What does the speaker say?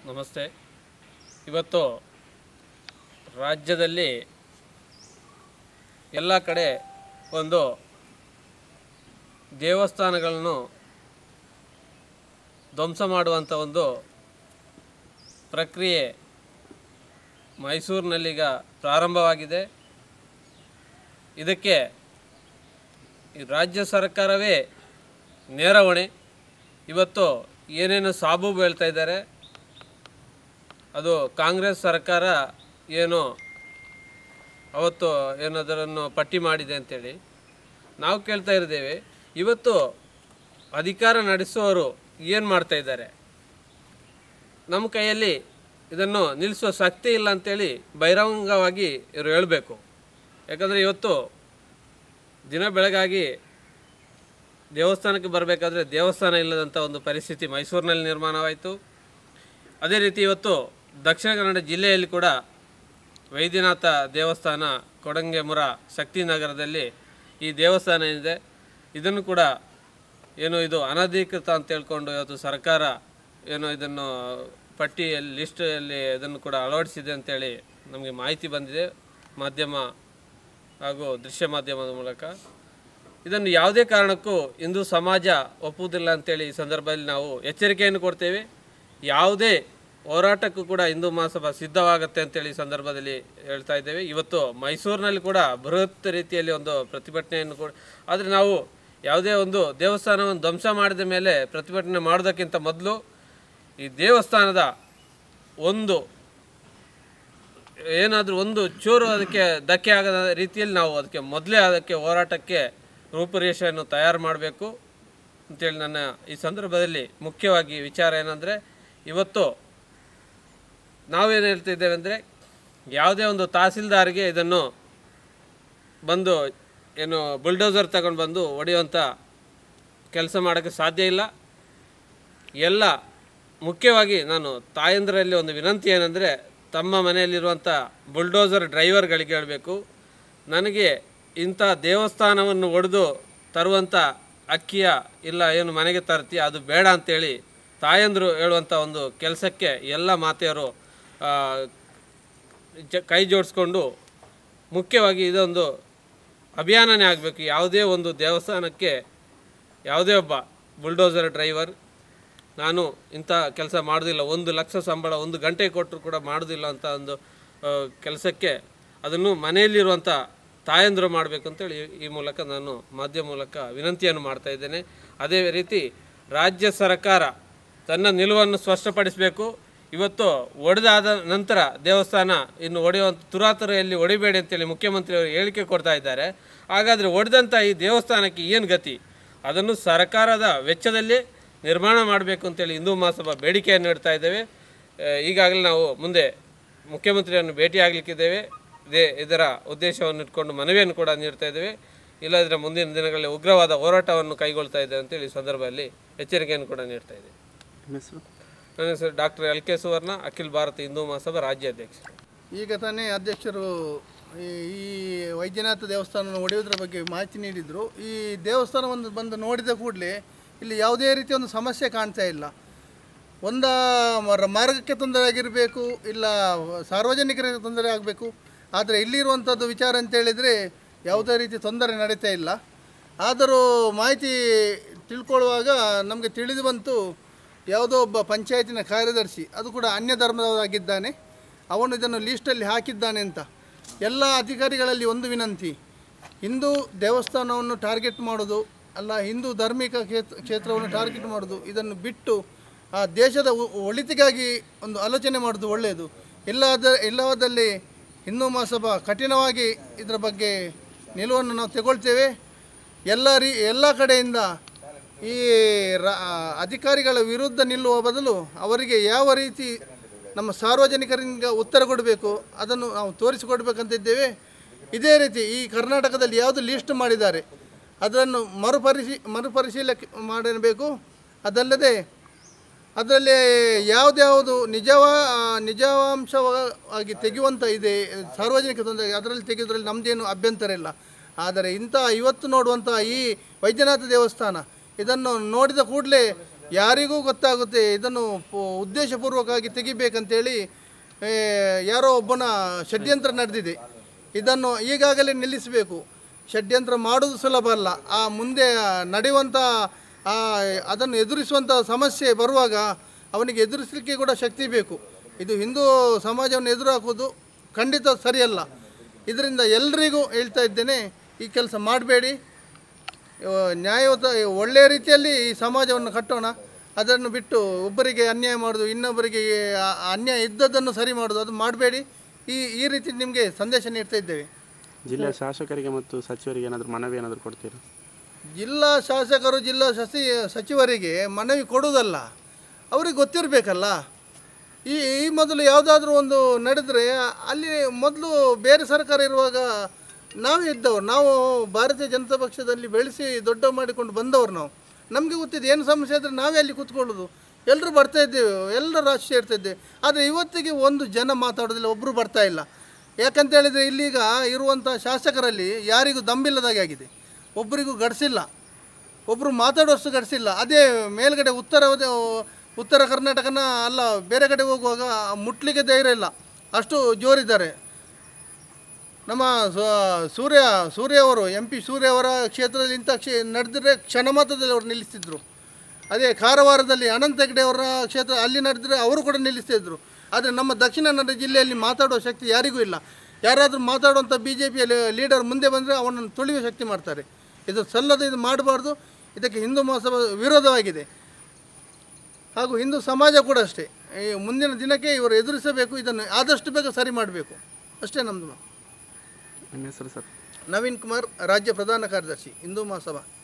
ನಮಸ್ತೆ ಇವತ್ತು ರಾಜ್ಯದಲ್ಲಿ ಎಲ್ಲ ಕಡೆ ಒಂದು ದೇವಸ್ಥಾನಗಳನ್ನು ಧ್ವಂಸ ಮಾಡುವಂಥ ಒಂದು ಪ್ರಕ್ರಿಯೆ ಮೈಸೂರಿನಲ್ಲೀಗ ಪ್ರಾರಂಭವಾಗಿದೆ ಇದಕ್ಕೆ ಈ ರಾಜ್ಯ ಸರ್ಕಾರವೇ ನೇರ ಹೊಣೆ ಇವತ್ತು ಏನೇನು ಸಾಬೂಬು ಹೇಳ್ತಾ ಇದ್ದಾರೆ ಅದು ಕಾಂಗ್ರೆಸ್ ಸರ್ಕಾರ ಏನು ಅವತ್ತು ಏನದರನ್ನು ಪಟ್ಟಿ ಮಾಡಿದೆ ಅಂತೇಳಿ ನಾವು ಕೇಳ್ತಾ ಇದ್ದೇವೆ ಇವತ್ತು ಅಧಿಕಾರ ನಡೆಸುವವರು ಏನು ಮಾಡ್ತಾ ಇದ್ದಾರೆ ನಮ್ಮ ಕೈಯಲ್ಲಿ ಇದನ್ನು ನಿಲ್ಲಿಸುವ ಶಕ್ತಿ ಇಲ್ಲ ಅಂತೇಳಿ ಬಹಿರಂಗವಾಗಿ ಇವರು ಹೇಳಬೇಕು ಯಾಕಂದರೆ ಇವತ್ತು ದಿನ ಬೆಳಗಾಗಿ ದೇವಸ್ಥಾನಕ್ಕೆ ಬರಬೇಕಾದ್ರೆ ದೇವಸ್ಥಾನ ಇಲ್ಲದಂಥ ಒಂದು ಪರಿಸ್ಥಿತಿ ಮೈಸೂರಿನಲ್ಲಿ ನಿರ್ಮಾಣವಾಯಿತು ಅದೇ ರೀತಿ ಇವತ್ತು ದಕ್ಷಿಣ ಕನ್ನಡ ಜಿಲ್ಲೆಯಲ್ಲಿ ಕೂಡ ವೈದ್ಯನಾಥ ದೇವಸ್ಥಾನ ಕೊಡಂಗೆಮುರ ಶಕ್ತಿನಗರದಲ್ಲಿ ಈ ದೇವಸ್ಥಾನ ಇದೆ ಇದನ್ನು ಕೂಡ ಏನು ಇದು ಅನಧಿಕೃತ ಅಂತ ಹೇಳ್ಕೊಂಡು ಇವತ್ತು ಸರ್ಕಾರ ಏನು ಇದನ್ನು ಪಟ್ಟಿಯಲ್ಲಿ ಲಿಸ್ಟಲ್ಲಿ ಇದನ್ನು ಕೂಡ ಅಳವಡಿಸಿದೆ ಅಂತೇಳಿ ನಮಗೆ ಮಾಹಿತಿ ಬಂದಿದೆ ಮಾಧ್ಯಮ ಹಾಗೂ ದೃಶ್ಯ ಮಾಧ್ಯಮದ ಮೂಲಕ ಇದನ್ನು ಯಾವುದೇ ಕಾರಣಕ್ಕೂ ಹಿಂದೂ ಸಮಾಜ ಒಪ್ಪುವುದಿಲ್ಲ ಅಂತೇಳಿ ಈ ಸಂದರ್ಭದಲ್ಲಿ ನಾವು ಎಚ್ಚರಿಕೆಯನ್ನು ಕೊಡ್ತೇವೆ ಯಾವುದೇ ಹೋರಾಟಕ್ಕೂ ಕೂಡ ಹಿಂದೂ ಮಹಾಸಭಾ ಸಿದ್ಧವಾಗುತ್ತೆ ಅಂತೇಳಿ ಈ ಸಂದರ್ಭದಲ್ಲಿ ಹೇಳ್ತಾ ಇದ್ದೇವೆ ಇವತ್ತು ಮೈಸೂರಿನಲ್ಲಿ ಕೂಡ ಬೃಹತ್ ರೀತಿಯಲ್ಲಿ ಒಂದು ಪ್ರತಿಭಟನೆಯನ್ನು ಕೂಡ ಆದರೆ ನಾವು ಯಾವುದೇ ಒಂದು ದೇವಸ್ಥಾನವನ್ನು ಧ್ವಂಸ ಮಾಡಿದ ಮೇಲೆ ಪ್ರತಿಭಟನೆ ಮಾಡೋದಕ್ಕಿಂತ ಮೊದಲು ಈ ದೇವಸ್ಥಾನದ ಒಂದು ಏನಾದರೂ ಒಂದು ಚೂರು ಅದಕ್ಕೆ ಧಕ್ಕೆ ಆಗದ ರೀತಿಯಲ್ಲಿ ನಾವು ಅದಕ್ಕೆ ಮೊದಲೇ ಅದಕ್ಕೆ ಹೋರಾಟಕ್ಕೆ ರೂಪುರೇಷೆಯನ್ನು ತಯಾರು ಮಾಡಬೇಕು ಅಂತೇಳಿ ನನ್ನ ಈ ಸಂದರ್ಭದಲ್ಲಿ ಮುಖ್ಯವಾಗಿ ವಿಚಾರ ಏನಂದರೆ ಇವತ್ತು ನಾವೇನು ಹೇಳ್ತಿದ್ದೇವೆ ಅಂದರೆ ಯಾವುದೇ ಒಂದು ತಹಸೀಲ್ದಾರ್ಗೆ ಇದನ್ನು ಬಂದು ಏನು ಬುಲ್ಡೋಸರ್ ತಗೊಂಡು ಬಂದು ಹೊಡೆಯುವಂಥ ಕೆಲಸ ಮಾಡೋಕ್ಕೆ ಸಾಧ್ಯ ಇಲ್ಲ ಎಲ್ಲ ಮುಖ್ಯವಾಗಿ ನಾನು ತಾಯಂದರಲ್ಲಿ ಒಂದು ವಿನಂತಿ ಏನಂದರೆ ತಮ್ಮ ಮನೆಯಲ್ಲಿರುವಂಥ ಬುಲ್ಡೋಸರ್ ಡ್ರೈವರ್ಗಳಿಗೆ ಹೇಳಬೇಕು ನನಗೆ ಇಂಥ ದೇವಸ್ಥಾನವನ್ನು ಒಡೆದು ತರುವಂಥ ಅಕ್ಕಿಯ ಇಲ್ಲ ಏನು ಮನೆಗೆ ತರ್ತೀಯ ಅದು ಬೇಡ ಅಂತೇಳಿ ತಾಯಂದರು ಹೇಳುವಂಥ ಒಂದು ಕೆಲಸಕ್ಕೆ ಎಲ್ಲ ಮಾತೆಯರು ಆ, ಜ ಕೈ ಜೋಡಿಸ್ಕೊಂಡು ಮುಖ್ಯವಾಗಿ ಇದೊಂದು ಅಭಿಯಾನನೇ ಆಗಬೇಕು ಯಾವುದೇ ಒಂದು ದೇವಸ್ಥಾನಕ್ಕೆ ಯಾವುದೇ ಒಬ್ಬ ಬುಲ್ಡೋಸರ್ ಡ್ರೈವರ್ ನಾನು ಇಂಥ ಕೆಲಸ ಮಾಡೋದಿಲ್ಲ ಒಂದು ಲಕ್ಷ ಸಂಬಳ ಒಂದು ಗಂಟೆ ಕೊಟ್ಟರು ಕೂಡ ಮಾಡೋದಿಲ್ಲ ಅಂತ ಒಂದು ಆ, ಕೆಲಸಕ್ಕೆ ಅದನ್ನು ಮನೆಯಲ್ಲಿರುವಂಥ ತಾಯಂದರು ಮಾಡಬೇಕು ಅಂತೇಳಿ ಈ- ಈ ಮೂಲಕ ನಾನು ಮಾಧ್ಯಮ ಮೂಲಕ ವಿನಂತಿಯನ್ನು ಮಾಡ್ತಾ ಇದ್ದೇನೆ ಅದೇ ರೀತಿ ರಾಜ್ಯ ಸರ್ಕಾರ ತನ್ನ ನಿಲುವನ್ನು ಸ್ಪಷ್ಟಪಡಿಸಬೇಕು ಇವತ್ತು ಒಡೆದಾದ ನಂತರ ದೇವಸ್ಥಾನ ಇನ್ನು ಒಡೆಯುವಂಥ ತುರಾತುರಿಯಲ್ಲಿ ಹೊಡಿಬೇಡಿ ಅಂತೇಳಿ ಮುಖ್ಯಮಂತ್ರಿಯವರು ಹೇಳಿಕೆ ಕೊಡ್ತಾ ಇದ್ದಾರೆ ಹಾಗಾದರೆ ಒಡೆದಂಥ ಈ ದೇವಸ್ಥಾನಕ್ಕೆ ಏನು ಗತಿ ಅದನ್ನು ಸರ್ಕಾರದ ವೆಚ್ಚದಲ್ಲಿ ನಿರ್ಮಾಣ ಮಾಡಬೇಕು ಅಂತೇಳಿ ಹಿಂದೂ ಮಹಾಸಭಾ ಬೇಡಿಕೆಯನ್ನು ಇಡ್ತಾ ಇದ್ದೇವೆ ಆ, ಈಗಾಗಲೇ ನಾವು ಮುಂದೆ ಮುಖ್ಯಮಂತ್ರಿಯನ್ನು ಭೇಟಿಯಾಗಲಿಕ್ಕಿದ್ದೇವೆ ಇದೇ ಇದರ ಉದ್ದೇಶವನ್ನು ಇಟ್ಕೊಂಡು ಮನವಿಯನ್ನು ಕೂಡ ನೀಡ್ತಾ ಇದ್ದೇವೆ ಇಲ್ಲದಿದ್ದರೆ ಮುಂದಿನ ದಿನಗಳಲ್ಲಿ ಉಗ್ರವಾದ ಹೋರಾಟವನ್ನು ಕೈಗೊಳ್ತಾ ಇದ್ದೇವೆ ಅಂತೇಳಿ ಈ ಸಂದರ್ಭದಲ್ಲಿ ಎಚ್ಚರಿಕೆಯನ್ನು ಕೂಡ ನೀಡ್ತಾ ಇದ್ದೇವೆ ನಿಮ್ಮ ಹೆಸರು ನನ್ನ ಹೆಸರು ಡಾಕ್ಟರ್ ಎಲ್ ಕೆ ಸುವರ್ಣ ಅಖಿಲ ಭಾರತ ಹಿಂದೂ ಮಹಾಸಭಾ ರಾಜ್ಯಾಧ್ಯಕ್ಷರು ಈಗ ತಾನೇ ಅಧ್ಯಕ್ಷರು ಈ ಈ ವೈದ್ಯನಾಥ ದೇವಸ್ಥಾನವನ್ನು ಒಡೆಯುವುದರ ಬಗ್ಗೆ ಮಾಹಿತಿ ನೀಡಿದರು ಈ ದೇವಸ್ಥಾನವನ್ನು ಬಂದು ನೋಡಿದ ಕೂಡಲೇ ಇಲ್ಲಿ ಯಾವುದೇ ರೀತಿಯ ಒಂದು ಸಮಸ್ಯೆ ಕಾಣ್ತಾ ಇಲ್ಲ ಒಂದ ಮರ- ಮಾರ್ಗಕ್ಕೆ ತೊಂದರೆ ಆಗಿರಬೇಕು ಇಲ್ಲ ಸಾರ್ವಜನಿಕರಿಗೆ ತೊಂದರೆ ಆಗಬೇಕು ಆದರೆ ಇಲ್ಲಿರುವಂಥದ್ದು ವಿಚಾರ ಅಂತ ಹೇಳಿದರೆ ಯಾವುದೇ ರೀತಿ ತೊಂದರೆ ನಡೀತಾ ಇಲ್ಲ ಆದರೂ ಮಾಹಿತಿ ತಿಳ್ಕೊಳ್ಳುವಾಗ ನಮಗೆ ತಿಳಿದು ಬಂತು ಯಾವುದೋ ಒಬ್ಬ ಪಂಚಾಯತಿನ ಕಾರ್ಯದರ್ಶಿ ಅದು ಕೂಡ ಅನ್ಯ ಧರ್ಮದವರಾಗಿದ್ದಾನೆ ಅವನು ಇದನ್ನು ಲೀಸ್ಟಲ್ಲಿ ಹಾಕಿದ್ದಾನೆ ಅಂತ ಎಲ್ಲ ಅಧಿಕಾರಿಗಳಲ್ಲಿ ಒಂದು ವಿನಂತಿ ಹಿಂದೂ ದೇವಸ್ಥಾನವನ್ನು ಟಾರ್ಗೆಟ್ ಮಾಡೋದು ಅಲ್ಲ ಹಿಂದೂ ಧಾರ್ಮಿಕ ಕ್ಷೇತ್ರ ಕ್ಷೇತ್ರವನ್ನು ಟಾರ್ಗೆಟ್ ಮಾಡೋದು ಇದನ್ನು ಬಿಟ್ಟು ಆ ದೇಶದ ಒ- ಒಳಿತಿಗಾಗಿ ಒಂದು ಆಲೋಚನೆ ಮಾಡೋದು ಒಳ್ಳೆಯದು ಎಲ್ಲಾದ ಎಲ್ಲವಾದಲ್ಲಿ ಹಿಂದೂ ಮಹಾಸಭಾ ಕಠಿಣವಾಗಿ ಇದರ ಬಗ್ಗೆ ನಿಲುವನ್ನು ನಾವು ತಗೊಳ್ತೇವೆ ಎಲ್ಲ ರೀ ಎಲ್ಲ ಕಡೆಯಿಂದ ಈ ರಾ ಅಧಿಕಾರಿಗಳ ವಿರುದ್ಧ ನಿಲ್ಲುವ ಬದಲು ಅವರಿಗೆ ಯಾವ ರೀತಿ ನಮ್ಮ ಸಾರ್ವಜನಿಕರಿಂದ ಉತ್ತರ ಕೊಡಬೇಕು ಅದನ್ನು ನಾವು ತೋರಿಸಿಕೊಡ್ಬೇಕಂತಿದ್ದೇವೆ ಇದೇ ರೀತಿ ಈ ಕರ್ನಾಟಕದಲ್ಲಿ ಯಾವುದು ಲೀಸ್ಟ್ ಮಾಡಿದ್ದಾರೆ ಅದನ್ನು ಮರುಪರಿಶೀ ಮರುಪರಿಶೀಲನೆ ಮಾಡಬೇಕು ಅದಲ್ಲದೆ ಅದರಲ್ಲಿ ಯಾವುದ್ಯಾವುದು ನಿಜವ ನಿಜಾಂಶವಾಗಿ ತೆಗೆಯುವಂಥ ಇದೆ ಸಾರ್ವಜನಿಕ ತೊಂದರೆ ಅದರಲ್ಲಿ ತೆಗೆಯೋದ್ರಲ್ಲಿ ನಮ್ಮದೇನು ಅಭ್ಯಂತರ ಇಲ್ಲ ಆದರೆ ಇಂಥ ಇವತ್ತು ನೋಡುವಂಥ ಈ ವೈದ್ಯನಾಥ ದೇವಸ್ಥಾನ ಇದನ್ನು ನೋಡಿದ ಕೂಡಲೇ ಯಾರಿಗೂ ಗೊತ್ತಾಗುತ್ತೆ ಇದನ್ನು ಪು- ಉದ್ದೇಶಪೂರ್ವಕವಾಗಿ ತೆಗಿಬೇಕಂತೇಳಿ ಏ, ಯಾರೋ ಒಬ್ಬನ ಷಡ್ಯಂತ್ರ ನಡೆದಿದೆ ಇದನ್ನು ಈಗಾಗಲೇ ನಿಲ್ಲಿಸಬೇಕು ಷಡ್ಯಂತ್ರ ಮಾಡೋದು ಸುಲಭ ಅಲ್ಲ ಆ ಮುಂದೆ ನಡೆಯುವಂಥ ಆ ಅದನ್ನು ಎದುರಿಸುವಂಥ ಸಮಸ್ಯೆ ಬರುವಾಗ ಅವನಿಗೆ ಎದುರಿಸಲಿಕ್ಕೆ ಕೂಡ ಶಕ್ತಿ ಬೇಕು ಇದು ಹಿಂದೂ ಸಮಾಜವನ್ನು ಎದುರು ಹಾಕೋದು ಖಂಡಿತ ಸರಿಯಲ್ಲ ಇದರಿಂದ ಎಲ್ರಿಗೂ ಹೇಳ್ತಾ ಇದ್ದೇನೆ ಈ ಕೆಲಸ ಮಾಡಬೇಡಿ ನ್ಯಾಯಯುತ ಒಳ್ಳೆಯ ರೀತಿಯಲ್ಲಿ ಈ ಸಮಾಜವನ್ನು ಕಟ್ಟೋಣ ಅದನ್ನು ಬಿಟ್ಟು ಒಬ್ಬರಿಗೆ ಅನ್ಯಾಯ ಮಾಡೋದು ಇನ್ನೊಬ್ಬರಿಗೆ ಆ- ಅನ್ಯಾಯ ಇದ್ದದ್ದನ್ನು ಸರಿ ಮಾಡೋದು ಅದು ಮಾಡಬೇಡಿ ಈ ಈ ರೀತಿ ನಿಮಗೆ ಸಂದೇಶ ನೀಡ್ತಾ ಇದ್ದೇವೆ ಜಿಲ್ಲೆಯ ಶಾಸಕರಿಗೆ ಮತ್ತು ಸಚಿವರಿಗೆ ಏನಾದರೂ ಮನವಿ ಏನಾದರೂ ಕೊಡ್ತೀರಾ ಜಿಲ್ಲಾ ಶಾಸಕರು ಜಿಲ್ಲಾ ಸಸಿ ಸಚಿವರಿಗೆ ಮನವಿ ಕೊಡುವುದಲ್ಲ ಅವ್ರಿಗೆ ಗೊತ್ತಿರಬೇಕಲ್ಲ ಈ ಈ ಮೊದಲು ಯಾವುದಾದ್ರೂ ಒಂದು ನಡೆದರೆ ಅಲ್ಲಿ ಮೊದಲು ಬೇರೆ ಸರ್ಕಾರ ಇರುವಾಗ ನಾವೇ ಇದ್ದವರು ನಾವು ಭಾರತೀಯ ಜನತಾ ಪಕ್ಷದಲ್ಲಿ ಬೆಳೆಸಿ ದೊಡ್ಡ ಮಾಡಿಕೊಂಡು ಬಂದವರು ನಾವು ನಮಗೆ ಗೊತ್ತಿದೆ ಏನು ಸಮಸ್ಯೆ ಆದರೆ ನಾವೇ ಅಲ್ಲಿ ಕೂತ್ಕೊಳ್ಳೋದು ಎಲ್ಲರೂ ಬರ್ತಾ ಇದ್ದೇವೆ ಎಲ್ಲರೂ ರಾಷ್ಟ್ರೀಯ ಇರ್ತಾ ಇದ್ದೇವೆ ಆದರೆ ಇವತ್ತಿಗೆ ಒಂದು ಜನ ಮಾತಾಡೋದಿಲ್ಲ ಒಬ್ಬರು ಬರ್ತಾ ಇಲ್ಲ ಯಾಕಂತ ಹೇಳಿದರೆ ಇಲ್ಲೀಗ ಇರುವಂಥ ಶಾಸಕರಲ್ಲಿ ಯಾರಿಗೂ ದಮ್ಮಿಲ್ಲದಾಗೆ ಆಗಿದೆ ಒಬ್ಬರಿಗೂ ಗಡಿಸಿಲ್ಲ ಒಬ್ಬರು ಮಾತಾಡೋಷ್ಟು ಗಡಿಸಿಲ್ಲ ಅದೇ ಮೇಲ್ಗಡೆ ಉತ್ತರ ಉತ್ತರ ಕರ್ನಾಟಕನ ಅಲ್ಲ ಬೇರೆ ಕಡೆ ಹೋಗುವಾಗ ಮುಟ್ಲಿಕ್ಕೆ ಧೈರ್ಯ ಇಲ್ಲ ಅಷ್ಟು ಜೋರಿದ್ದಾರೆ ನಮ್ಮ ಸು- ಸೂರ್ಯ ಸೂರ್ಯ ಅವರು ಎಂ ಪಿ ಸೂರ್ಯ ಅವರ ಕ್ಷೇತ್ರದಲ್ಲಿ ಇಂಥ ಕ್ಷೇ ನಡೆದರೆ ಕ್ಷಣ ಮಾತ್ರದಲ್ಲಿ ಅವರು ನಿಲ್ಲಿಸ್ತಿದ್ರು ಅದೇ ಕಾರವಾರದಲ್ಲಿ ಅನಂತ ಹೆಗಡೆ ಅವರ ಕ್ಷೇತ್ರ ಅಲ್ಲಿ ನಡೆದರೆ ಅವರು ಕೂಡ ನಿಲ್ಲಿಸ್ತಿದ್ರು ಆದರೆ ನಮ್ಮ ದಕ್ಷಿಣ ಕನ್ನಡ ಜಿಲ್ಲೆಯಲ್ಲಿ ಮಾತಾಡುವ ಶಕ್ತಿ ಯಾರಿಗೂ ಇಲ್ಲ ಯಾರಾದರೂ ಮಾತಾಡುವಂಥ ಬಿ ಜೆ ಪಿಯ ಲೀಡರ್ ಮುಂದೆ ಬಂದರೆ ಅವನನ್ನು ತುಳಿಯುವ ಶಕ್ತಿ ಮಾಡ್ತಾರೆ ಇದು ಸಲ್ಲದ ಇದು ಮಾಡಬಾರ್ದು ಇದಕ್ಕೆ ಹಿಂದೂ ಮಹಾಸಭಾ ವಿರೋಧವಾಗಿದೆ ಹಾಗೂ ಹಿಂದೂ ಸಮಾಜ ಕೂಡ ಅಷ್ಟೇ ಈ ಮುಂದಿನ ದಿನಕ್ಕೆ ಇವರು ಎದುರಿಸಬೇಕು ಇದನ್ನು ಆದಷ್ಟು ಬೇಗ ಸರಿ ಮಾಡಬೇಕು ಅಷ್ಟೇ ನಮ್ಮದು ನಿಮ್ಮ ಹೆಸರು ಸರ್ ನವೀನ್ ಕುಮಾರ್ ರಾಜ್ಯ ಪ್ರಧಾನ ಕಾರ್ಯದರ್ಶಿ ಹಿಂದೂ ಮಹಾಸಭಾ